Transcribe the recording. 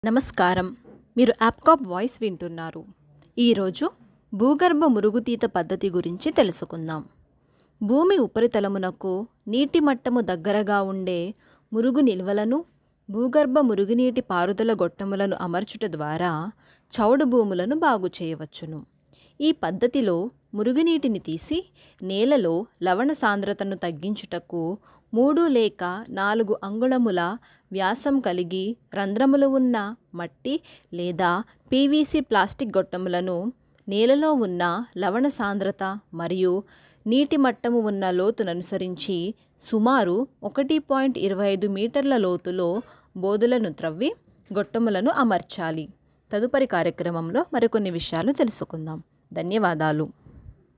నమస్కారం మీరు యాప్కాప్ వాయిస్ వింటున్నారు ఈరోజు భూగర్భ మురుగుతీత పద్ధతి గురించి తెలుసుకుందాం భూమి ఉపరితలమునకు నీటి మట్టము దగ్గరగా ఉండే మురుగు నిల్వలను భూగర్భ మురుగునీటి పారుదల గొట్టములను అమర్చుట ద్వారా చౌడు భూములను బాగు చేయవచ్చును ఈ పద్ధతిలో మురుగునీటిని తీసి నేలలో లవణ సాంద్రతను తగ్గించుటకు మూడు లేక నాలుగు అంగుళముల వ్యాసం కలిగి రంధ్రములు ఉన్న మట్టి లేదా పీవీసీ ప్లాస్టిక్ గొట్టములను నేలలో ఉన్న లవణ సాంద్రత మరియు నీటి మట్టము ఉన్న లోతును అనుసరించి సుమారు ఒకటి పాయింట్ ఇరవై ఐదు మీటర్ల లోతులో బోధులను త్రవ్వి గొట్టములను అమర్చాలి తదుపరి కార్యక్రమంలో మరికొన్ని విషయాలు తెలుసుకుందాం ధన్యవాదాలు